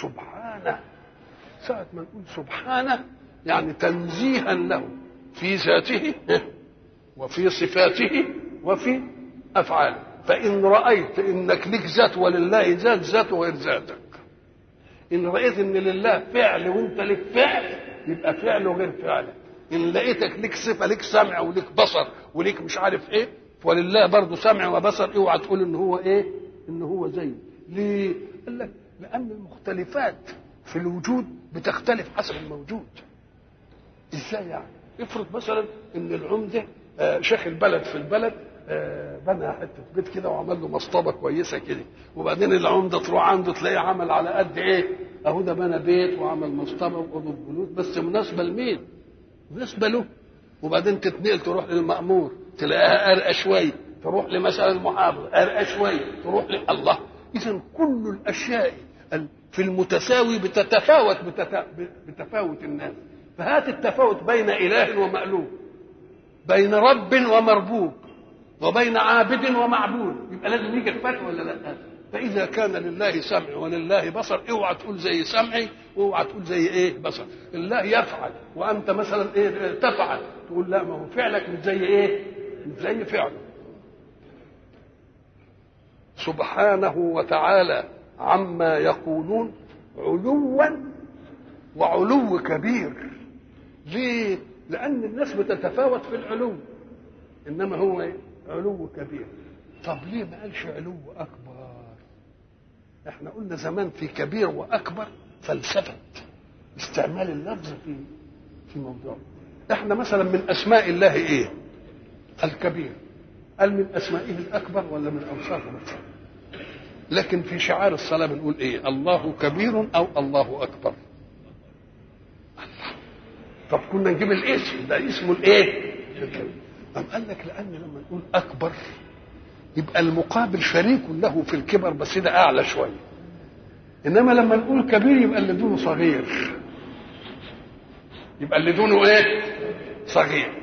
سبحانه ساعة ما نقول سبحانه يعني تنزيها له في ذاته وفي صفاته وفي أفعاله فإن رأيت إنك لك ذات ولله ذات ذاته غير ذاتك إن رأيت إن لله فعل وأنت لك فعل يبقى فعله غير فعلك إن لقيتك لك صفة لك سمع ولك بصر ولك مش عارف إيه ولله برضه سمع وبصر اوعى تقول إن هو إيه إن هو زي ليه؟ قال لك لأن المختلفات في الوجود بتختلف حسب الموجود ازاي يعني افرض مثلا ان العمده آه، شيخ البلد في البلد آه، بنى حته بيت كده وعمل له مصطبه كويسه كده وبعدين العمده تروح عنده تلاقيه عمل على قد ايه اهو ده بنى بيت وعمل مصطبه واوضه بيوت بس مناسبه لمين؟ مناسبه له وبعدين تتنقل تروح للمأمور تلاقيها ارقى شويه تروح لمثلا المحافظ ارقى شويه تروح ل... الله اذا كل الاشياء ال- في المتساوي بتتفاوت بتت... بتفاوت الناس فهات التفاوت بين اله ومألوف بين رب ومربوب وبين عابد ومعبود يبقى لازم يجي الفرق ولا لا فاذا كان لله سمع ولله بصر اوعى تقول زي سمعي واوعى تقول زي ايه بصر الله يفعل وانت مثلا ايه تفعل تقول لا ما هو فعلك مش زي ايه مش زي فعله سبحانه وتعالى عما يقولون علوا وعلو كبير ليه لان الناس بتتفاوت في العلو انما هو إيه؟ علو كبير طب ليه ما قالش علو اكبر احنا قلنا زمان في كبير واكبر فلسفه استعمال اللفظ في في موضوع احنا مثلا من اسماء الله ايه الكبير قال من اسمائه الاكبر ولا من اوصافه مثلا لكن في شعار الصلاه بنقول ايه الله كبير او الله اكبر الله طب كنا نجيب الاسم ده اسمه الايه الكبير أم قال لك لان لما نقول اكبر يبقى المقابل شريك له في الكبر بس ده اعلى شويه انما لما نقول كبير يبقى اللي دونه صغير يبقى اللي دونه ايه صغير